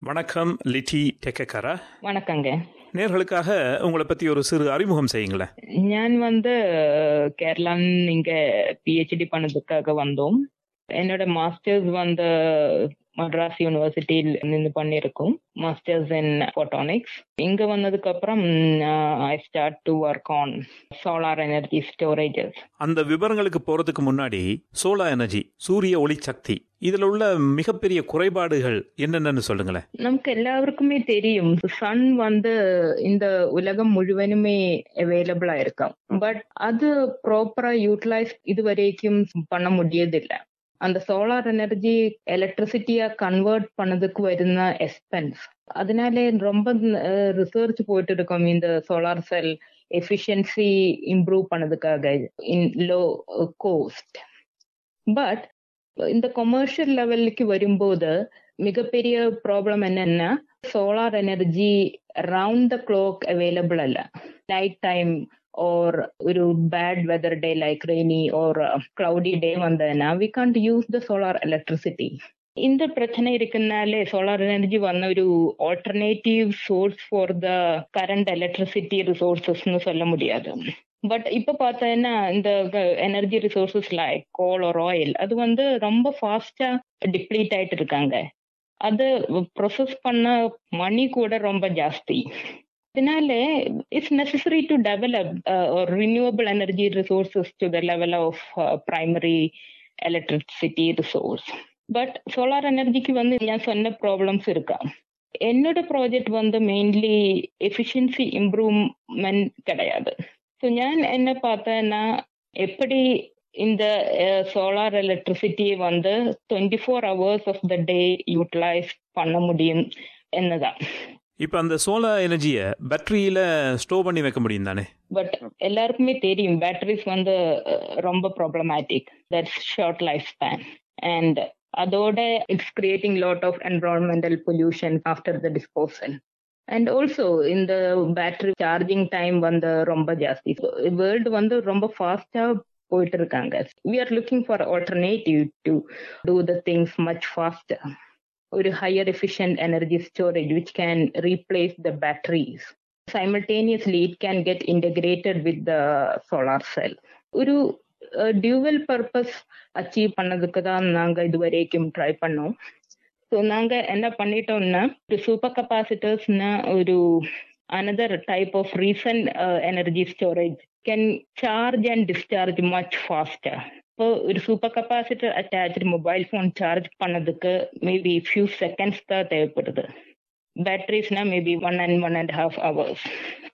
வணக்கம் லிட்டி டெக்கக்கரா வணக்கங்க நேர்களுக்காக உங்களை பத்தி ஒரு சிறு அறிமுகம் செய்யுங்களேன் ഞാൻ வந்து കേരള இங்க பிஹெச்டி பண்ணதுக்காக வந்தோம் என்னோட மாஸ்டர்ஸ் வந்து மദ്രാஸ் யூனிவர்சிட்டியில் நின்று பண்ணியிருக்கோம் மாஸ்டர்ஸ் இன் ஃபோட்டானிக்ஸ் இங்க வந்ததுக்கு அப்புறம் I start to work on solar energy storages அந்த விவரங்களுக்கு போறதுக்கு முன்னாடி சோலார் எனர்ஜி சூரிய ஒளி சக்தி இதுல உள்ள மிகப்பெரிய குறைபாடுகள் என்னென்னு சொல்லுங்களேன் நமக்கு எல்லாருக்குமே தெரியும் சன் வந்து இந்த உலகம் முழுவதுமே அவைலபிளா இருக்கும் பட் அது ப்ராப்பரா யூட்டிலைஸ் இது வரைக்கும் பண்ண முடியதில்லை அந்த சோலார் எனர்ஜி எலக்ட்ரிசிட்டியா கன்வெர்ட் பண்ணதுக்கு வருന്ന எக்ஸ்பென்ஸ் அதனால ரொம்ப ரிசர்ச் போயிட்டு இருக்கோம் இந்த சோலார் செல் எஃபிஷியன்சி இம்ப்ரூவ் பண்ணதுக்காக இன் லோ கோஸ்ட் பட் இந்த கொமர்ஷியல் லெவலுக்கு வரும்போது மிகப்பெரிய ப்ராப்ளம் என்னன்னா solar energy round the clock available அல்ல நைட் டைம் or ഒരു bad weather day like rainy or cloudy day വന്നതിനാ we can't use the solar electricity இந்த பிரச்சனை இருக்குனாலே சோலார் எனர்ஜி வந்த ஒரு alternative source for the current electricity ரிசோர்சஸ்னு சொல்ல முடியாது பட் இப்ப பார்த்தீங்கன்னா இந்த எனர்ஜி ரிசோர்சஸ் லைக் கோல் ஒரு ஆயில் அது வந்து ரொம்ப ஃபாஸ்டா டிப்ளீட் ஆயிட்டு இருக்காங்க அது ப்ரொசஸ் பண்ண மணி கூட ரொம்ப ஜாஸ்தி அதனால it's necessary to develop renewable energy resources to the level of primary electricity resource but solar எனர்ஜிக்கு வந்து நான் சொன்ன ப்ராப்ளம்ஸ் இருக்கா என்னோட ப்ராஜெக்ட் வந்து மெயின்லி எஃபிஷியன்சி இம்ப்ரூவ்மெண்ட் கிடையாது ஸோ ഞാൻ என்ன பார்த்தேன்னா எப்படி இந்த சோலார் எலக்ட்ரிசிட்டியை வந்து twenty four hours of the day utilise பண்ண முடியும் என்னதான் இப்ப அந்த சோலார் எனர்ஜிய பேட்டரியில ஸ்டோர் பண்ணி வைக்க முடியும் தானே பட் எல்லாருக்குமே தெரியும் பேட்டரிஸ் வந்து ரொம்ப problematic that's short life span and அதோட it's creating lot of environmental pollution after the disposal and also இந்த பேட்டரி சார்ஜிங் டைம் வந்து ரொம்ப ஜாஸ்தி வேர்ல்டு வந்து ரொம்ப ஃபாஸ்டா போயிட்டு இருக்காங்க we are looking for alternative to do the things much faster ஒரு higher efficient energy storage which can replace the batteries. Simultaneously, it can get integrated with the solar cell. ஒரு டியூவல் பர்பஸ் அச்சீவ் பண்ணதுக்கு தான் நாங்கள் இது வரைக்கும் try பண்ணோம் so நாங்கள் என்ன பண்ணிட்டோம்னா ஒரு சூப்பர் கெப்பாசிட்டர்ஸ்னா ஒரு another type of recent energy storage can charge and discharge much faster இப்போ ஒரு super capacitor attach mobile phone charge பண்ணதுக்கு மேபி ஃபியூ செகண்ட்ஸ் தான் தேவைப்படுது பேட்டரிஸ்னா maybe one and one and half hours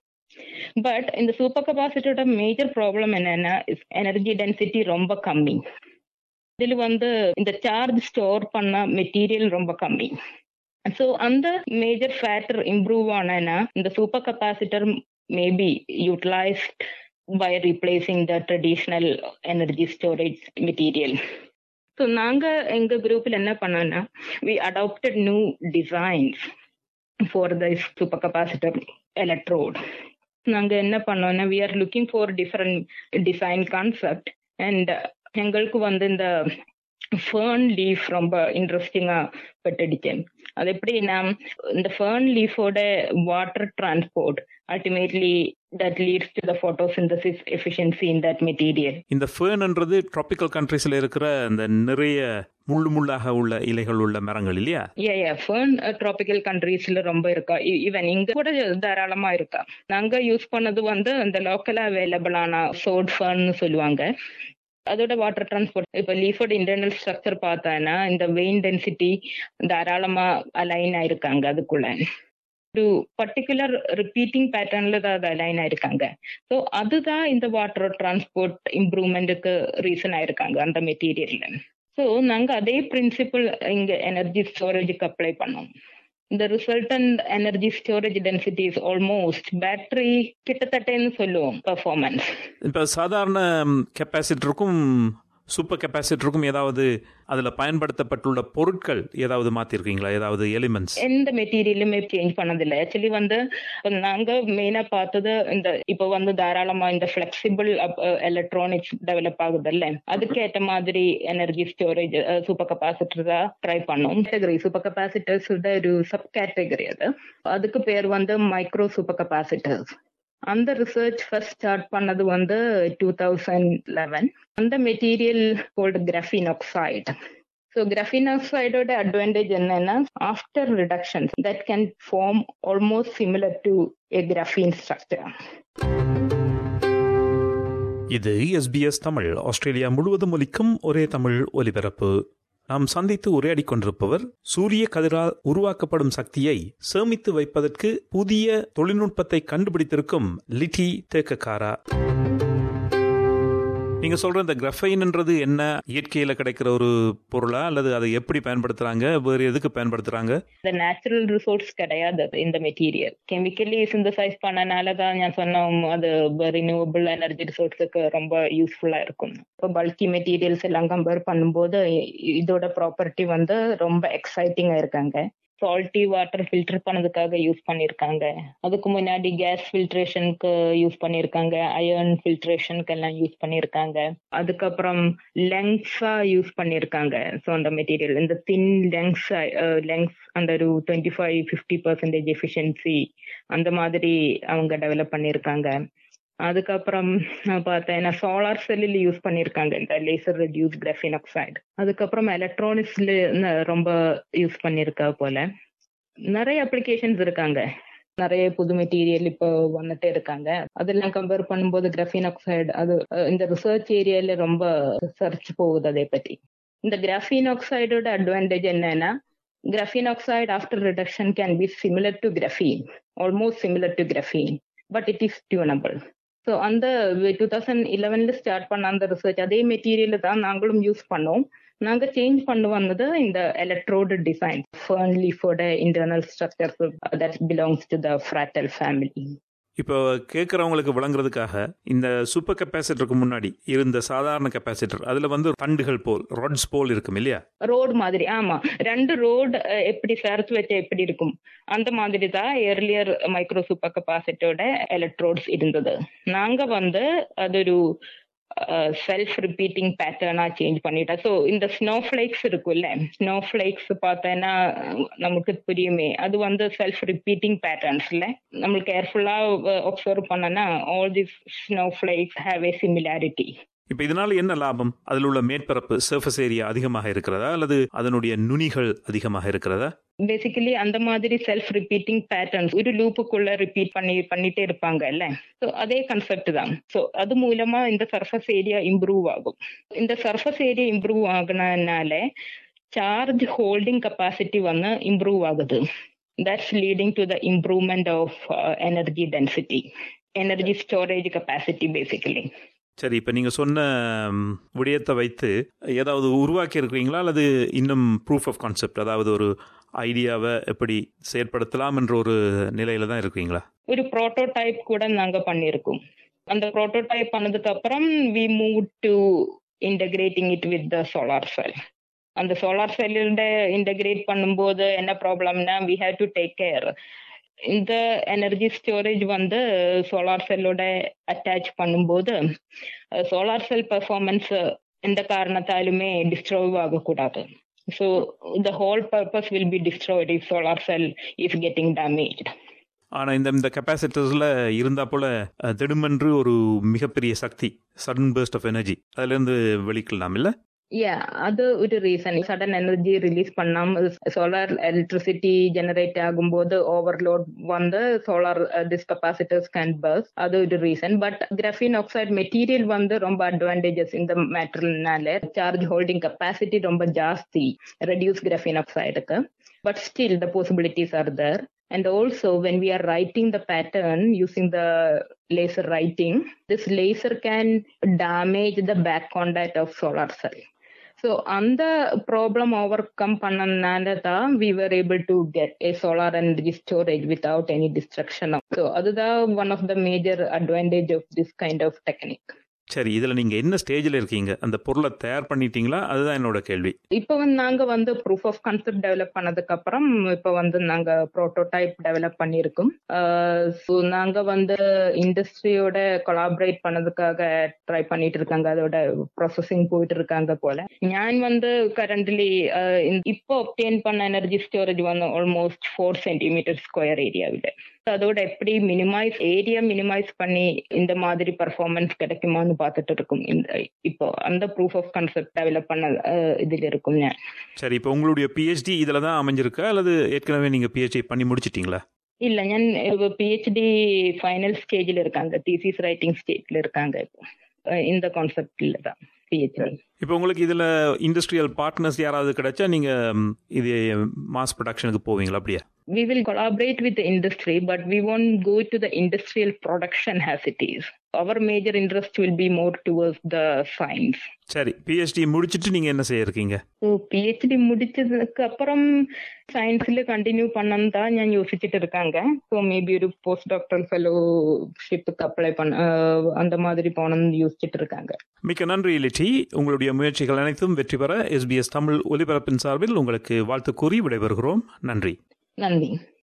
but இந்த சூப்பர் கெப்பாசிட்டரோட மேஜர் ப்ராப்ளம் என்னன்னா energy density ரொம்ப கம்மி இதில் வந்து இந்த சார்ஜ் ஸ்டோர் பண்ண மெட்டீரியல் ரொம்ப கம்மி ஸோ அந்த மேஜர் ஃபேக்டர் இம்ப்ரூவ் ஆனா இந்த super capacitor maybe utilised by replacing the traditional energy storage material. So நாங்கள் எங்கள் குரூப்பில் என்ன பண்ணோன்னா we adapted new designs for the super capacitor electrode நாங்கள் என்ன பண்ணோன்னா we are looking for different design concept and எங்களுக்கு வந்து இந்த ஃபேர்ன் லீஃப் ரொம்ப இன்ட்ரெஸ்டிங்காக பட்டுடுச்சேன் அது எப்படின்னா இந்த ஃபேர்ன் லீஃபோட water transport ultimately that leads to the photosynthesis efficiency in that material இந்த ஃபேர்ன்ன்றது ட்ராபிக்கல் கண்ட்ரீஸ்ல இருக்கிற இந்த நிறைய முள்ளு முள்ளாக உள்ள இலைகள் உள்ள மரங்கள் இல்லையா ஏ ஏ ஃபேர்ன் ட்ராபிக்கல் கண்ட்ரீஸ்ல ரொம்ப இருக்கா ஈவன் இங்க கூட தாராளமா இருக்கா நாங்க யூஸ் பண்ணது வந்து இந்த லோக்கலா அவைலபிளான சோட் ஃபேர்ன்னு சொல்லுவாங்க அதோட வாட்டர் டிரான்ஸ்போர்ட் இப்போ லீஃபோட இன்டர்னல் ஸ்ட்ரக்சர் பார்த்தானா இந்த வெயின் டென்சிட்டி தாராளமா அலைன் ஆயிருக்காங்க அதுக்குள்ள ஒரு பர்டிகுலர் ரிப்பீட்டிங் பேட்டர்ன்ல தான் அது அலைன் ஆயிருக்காங்க ஸோ அதுதான் இந்த வாட்டர் டிரான்ஸ்போர்ட் இம்ப்ரூவ்மெண்ட்டுக்கு ரீசன் ஆயிருக்காங்க அந்த மெட்டீரியல்ல ஸோ நாங்க அதே பிரின்சிபிள் இங்க எனர்ஜி ஸ்டோரேஜுக்கு அப்ளை பண்ணோம் இந்த resultant energy storage density is almost battery கிட்டத்தட்டன்னு சொல்லுவோம் பெர்ஃபார்மன்ஸ் இப்போ சாதாரண கெப்பாசிட்டருக்கும் சூப்பர் கெப்பாசிட்டருக்கும் ஏதாவது அதுல பயன்படுத்தப்பட்டுள்ள பொருட்கள் ஏதாவது மாத்திருக்கீங்களா ஏதாவது எலிமெண்ட்ஸ் எந்த மெட்டீரியலுமே சேஞ்ச் பண்ணதில்லை ஆக்சுவலி வந்து நாங்க மெயினா பார்த்தது இந்த இப்போ வந்து தாராளமா இந்த ஃபிளெக்சிபிள் எலக்ட்ரானிக்ஸ் டெவலப் ஆகுதுல்ல அதுக்கேற்ற மாதிரி எனர்ஜி ஸ்டோரேஜ் சூப்பர் கெப்பாசிட்டர் தான் ட்ரை பண்ணோம் கேட்டகரி சூப்பர் கெப்பாசிட்டர்ஸ் ஒரு சப் கேட்டகரி அது அதுக்கு பேர் வந்து மைக்ரோ சூப்பர் கெப்பாசிட்டர்ஸ் அந்த ரிசர்ச் ஃபர்ஸ்ட் ஸ்டார்ட் பண்ணது வந்து டூ தௌசண்ட் லெவன் அந்த material called graphene oxide so graphene ஆக்சைடோட advantage என்னன்னா after reduction that can form almost similar to a graphene structure இது எஸ்பிஎஸ் தமிழ் ஆஸ்திரேலியா முழுவதும் ஒலிக்கும் ஒரே தமிழ் ஒலிபரப்பு நாம் சந்தித்து உரையாடி கொண்டிருப்பவர் சூரிய கதிரால் உருவாக்கப்படும் சக்தியை சேமித்து வைப்பதற்கு புதிய தொழில்நுட்பத்தை கண்டுபிடித்திருக்கும் லிட்டி தேக்கக்காரா நீங்க சொல்ற இந்த கிரஃபைன்ன்றது என்ன இயற்கையில கிடைக்கிற ஒரு பொருளா அல்லது அதை எப்படி பயன்படுத்துறாங்க வேறு எதுக்கு பயன்படுத்துறாங்க இந்த நேச்சுரல் ரிசோர்ஸ் கிடையாது இந்த மெட்டீரியல் கெமிக்கலி சிந்தசைஸ் பண்ணனால தான் நான் சொன்னோம் அது ரினியூவபிள் எனர்ஜி ரிசோர்ஸுக்கு ரொம்ப யூஸ்ஃபுல்லா இருக்கும் இப்போ பல்கி மெட்டீரியல்ஸ் எல்லாம் கம்பேர் பண்ணும்போது இதோட ப்ராப்பர்ட்டி வந்து ரொம்ப எக்ஸைட்டிங்கா இருக்காங்க சால்ட்டி வாட்டர் ஃபில்டர் பண்ணதுக்காக யூஸ் பண்ணியிருக்காங்க அதுக்கு முன்னாடி கேஸ் ஃபில்ட்ரேஷனுக்கு யூஸ் பண்ணியிருக்காங்க அயர்ன் ஃபில்ட்ரேஷனுக்கு எல்லாம் யூஸ் பண்ணியிருக்காங்க அதுக்கப்புறம் லெங்ஸா யூஸ் பண்ணியிருக்காங்க ஸோ அந்த மெட்டீரியல் இந்த தின் லெங்ஸ் லெங்ஸ் அந்த ஒரு twenty five fifty percentage efficiency அந்த மாதிரி அவங்க டெவலப் பண்ணியிருக்காங்க அதுக்கப்புறம் பார்த்தேன்னா சோலார் செல்லில் யூஸ் பண்ணியிருக்காங்க இந்த லேசர் ரெடியூஸ் கிராஃபின் ஆக்சைடு அதுக்கப்புறம் எலக்ட்ரானிக்ஸ்ல ரொம்ப யூஸ் பண்ணியிருக்கா போல நிறைய அப்ளிகேஷன்ஸ் இருக்காங்க நிறைய புது மெட்டீரியல் இப்போ வந்துட்டே இருக்காங்க அதெல்லாம் கம்பேர் பண்ணும்போது கிராஃபின் ஆக்சைடு அது இந்த ரிசர்ச் ஏரியால ரொம்ப ரிசர்ச் போகுது அதை பத்தி இந்த கிராஃபின் ஆக்சைடோட அட்வான்டேஜ் என்னன்னா graphene oxide after reduction can be similar to graphene almost similar to graphene but it is tunable so அந்த டூ தௌசண்ட் இலவன்ல ஸ்டார்ட் பண்ண அந்த ரிசர்ச் அதே மெட்டீரியல் தான் நாங்களும் யூஸ் பண்ணோம் நாங்க சேஞ்ச் பண்ண வந்தது இந்த எலக்ட்ரோடு டிசைன் ஃபர்ன் லீஃபோட internal structures that belongs to the fractal family இப்போ கேட்குறவங்களுக்கு விளங்குறதுக்காக இந்த சூப்பர் கெப்பாசிட்டருக்கு முன்னாடி இருந்த சாதாரண கெப்பாசிட்டர் அதுல வந்து தண்டுகள் போல் ராட்ஸ் போல் இருக்கும் இல்லையா ரோடு மாதிரி ஆமா ரெண்டு ரோடு எப்படி சேர்த்து வச்ச எப்படி இருக்கும் அந்த மாதிரி தான் ஏர்லியர் மைக்ரோ சூப்பர் கெப்பாசிட்டரோட எலக்ட்ரோட்ஸ் இருந்தது நாங்க வந்து அதொரு செல்ஃப் ரிப்பீட்டிங் பேட்டர்னா சேஞ்ச் பண்ணிட்டோம் ஸோ இந்த ஸ்னோ ஃபிளேக்ஸ் இருக்குல்ல ஸ்னோ ஃபிளேக்ஸ் பார்த்தேன்னா நமக்கு புரியுமே அது வந்து செல்ஃப் ரிப்பீட்டிங் பேட்டர்ன்ஸ்ல நம்ம கேர்ஃபுல்லா ஒப்சர்வ் பண்ணனா all this snow flakes have a similarity இப்ப இதனால என்ன லாபம் அதில் உள்ள மேற்பரப்பு சர்ஃபஸ் ஏரியா அதிகமாக இருக்கிறதா அல்லது அதனுடைய நுனிகள் அதிகமாக இருக்கிறதா பேசிக்கலி அந்த மாதிரி செல்ஃப் ரிப்பீட்டிங் பேட்டர்ன்ஸ் ஒரு லூப்புக்குள்ள ரிப்பீட் பண்ணி பண்ணிட்டே இருப்பாங்கல்ல ஸோ அதே கன்செப்ட் தான் ஸோ அது மூலமா இந்த சர்ஃபஸ் ஏரியா இம்ப்ரூவ் ஆகும் இந்த சர்ஃபஸ் ஏரியா இம்ப்ரூவ் ஆகுனதுனால சார்ஜ் ஹோல்டிங் கெப்பாசிட்டி வந்து இம்ப்ரூவ் ஆகுது that's leading to the improvement of energy density energy storage capacity basically சரி இப்போ நீங்கள் சொன்ன விடயத்தை வைத்து ஏதாவது உருவாக்கி இருக்கிறீங்களா அல்லது இன்னும் ப்ரூஃப் ஆஃப் கான்செப்ட் அதாவது ஒரு ஐடியாவை எப்படி செயற்படுத்தலாம் என்ற ஒரு நிலையில தான் இருக்கீங்களா ஒரு ப்ரோட்டோடைப் கூட நாங்க பண்ணியிருக்கோம் அந்த ப்ரோட்டோடைப் பண்ணதுக்கு அப்புறம் we move to integrating it with the solar cell அந்த சோலார் செல்லோட இன்டகிரேட் பண்ணும்போது என்ன ப்ராப்ளம்னா we have to take care இந்த எனர்ஜி ஸ்டோரேஜ் வந்து சோலார் செல்லோட அட்டாச் பண்ணும்போது சோலார் செல் பெர்ஃபார்மன்ஸ் எந்த காரணத்தாலுமே டிஸ்ட்ராய் ஆகக்கூடாது so the whole purpose will be destroyed if solar cell is getting damage ஆனா இந்த இந்த கெப்பாசிட்டர்ஸ்ல இருந்தா போல திடுமென்று ஒரு மிகப்பெரிய சக்தி சடன் பேர்ஸ்ட் ஆஃப் எனர்ஜி அதுல இருந்து வெளிக்கலாம் இல்ல யா அது ஒரு ரீசன் சடன் எனர்ஜி ரிலீஸ் பண்ணாம சோலார் எலக்ட்ரிசிட்டி ஜெனரேட் ஆகும்போது ஓவர்லோட் வந்து solar this capacitors can burst அது ஒரு reason but graphene oxide material வந்து ரொம்ப அட்வான்டேஜஸ் இந்த மேட்டர்னால சார்ஜ் ஹோல்டிங் கெப்பாசிட்டி ரொம்ப ஜாஸ்தி ரெடியூஸ் கிராஃபின் ஆக்சைடுக்கு but still the possibilities are there And also, when we are writing the pattern using the laser writing, this laser can damage the back contact of solar cell. So, அந்த problem overcome பண்ணனால தான் we were able to get a solar energy storage without any destruction so அதுதான் one of the major advantage of this kind of technique சரி இதுல நீங்க என்ன ஸ்டேஜ்ல இருக்கீங்க அந்த பொருளை தயார் பண்ணிட்டீங்களா அதுதான் என்னோட கேள்வி இப்போ வந்து நாங்க வந்து ப்ரூஃப் ஆஃப் கான்செப்ட் டெவலப் பண்ணதுக்கு அப்புறம் இப்போ வந்து நாங்க ப்ரோட்டோடைப் டெவலப் பண்ணியிருக்கோம் ஸோ நாங்க வந்து இண்டஸ்ட்ரியோட கொலாபரேட் பண்ணதுக்காக ட்ரை பண்ணிட்டு இருக்காங்க அதோட ப்ராசஸிங் போயிட்டு இருக்காங்க போல நான் வந்து கரண்ட்லி இப்போ ஒப்டேன் பண்ண எனர்ஜி ஸ்டோரேஜ் வந்து ஆல்மோஸ்ட் ஃபோர் சென்டிமீட்டர் ஸ்கொயர் ஏரியாவில் அதோட எப்படி மினிமைஸ் ஏரியா மினிமைஸ் பண்ணி இந்த மாதிரி பர்ஃபார்மன்ஸ் கிடைக்குமான்னு பார்த்துட்டு இருக்கும் இந்த இப்போ அந்த ப்ரூஃப் ஆஃப் கான்செப்ட் டெவலப் பண்ண இதில் இருக்கும் நான் சரி இப்போ உங்களுடைய பிஹெச்டி இதில் தான் அமைஞ்சிருக்கா அல்லது ஏற்கனவே நீங்கள் பிஹெச்டி பண்ணி முடிச்சிட்டீங்களா இல்ல ഞാൻ பிஹெச்டி ஃபைனல் ஸ்டேஜில் இருக்காங்க தீசிஸ் ரைட்டிங் ஸ்டேஜில் இருக்காங்க இப்போ இந்த கான்செப்ட்ல தான் பிஹெச்டி இப்போ உங்களுக்கு இதில் இண்டஸ்ட்ரியல் பார்ட்னர்ஸ் யாராவது கிடைச்சா நீங்கள் இது மாஸ் ப்ரொடக்ஷனுக்கு போவீங்களா அப்படியே we will collaborate with the industry, but we won't go to the industrial production as it is. Our major interest will be more towards the science. சரி பிஹெச்டி முடிச்சுட்டு நீங்கள் என்ன செய்ய இருக்கீங்க ஸோ பிஹெச்டி முடிச்சதுக்கு அப்புறம் சயின்ஸில் கண்டினியூ பண்ணணும் தான் ഞാൻ யோசிச்சுட்டு இருக்காங்க ஸோ மேபி ஒரு போஸ்ட் டாக்டர் ஃபெலோஷிப்புக்கு அப்ளை பண்ண அந்த மாதிரி போகணும்னு யோசிச்சுட்டு இருக்காங்க மிக்க நன்றி லிட்டி உங்களுடைய முயற்சிகள் அனைத்தும் வெற்றி பெற எஸ்பிஎஸ் தமிழ் ஒலிபரப்பின் சார்பில் உங்களுக்கு வாழ்த்து கூறி விடைபெறுகிறோம் நன்றி நன்றி